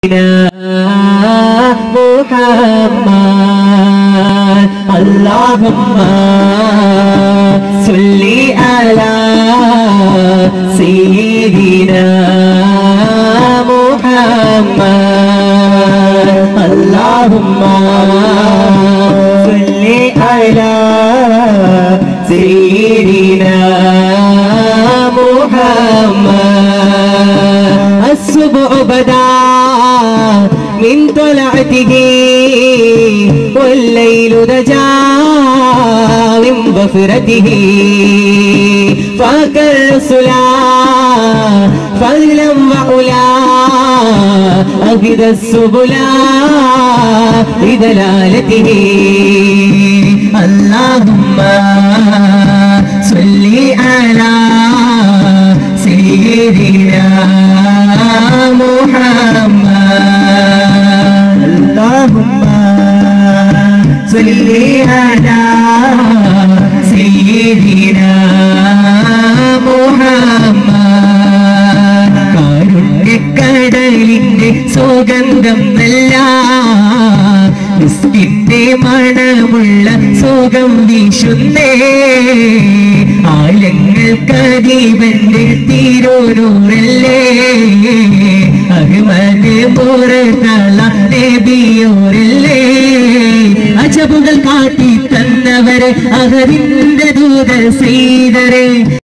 محمد اللهم صل على سيدنا محمد اللهم صل على سيدنا محمد الصبح بدا من طلعته والليل دجا من ظفرته فكالرسلا فضلا وعلا أهد السبلا بدلالته اللهم صل على سيدنا محمد اللهم صل على سيدنا محمد കാരുണ്യക്കടലിന്റെ സുഗന്ധം നല്ല ക്രിസ്റ്റിന്റെ മണമുള്ള സുഖം വീശുന്നേ ആലങ്ങൾക്കതീപന്റെ തിരുനൂറല്ലേ അഹ്മദ് പുറത്തള നബിയോരല്ലേ അജബുകൾ കാട്ടി തന്നവരെ അഹരിന്റെ ദൂത ചെയ്തരെ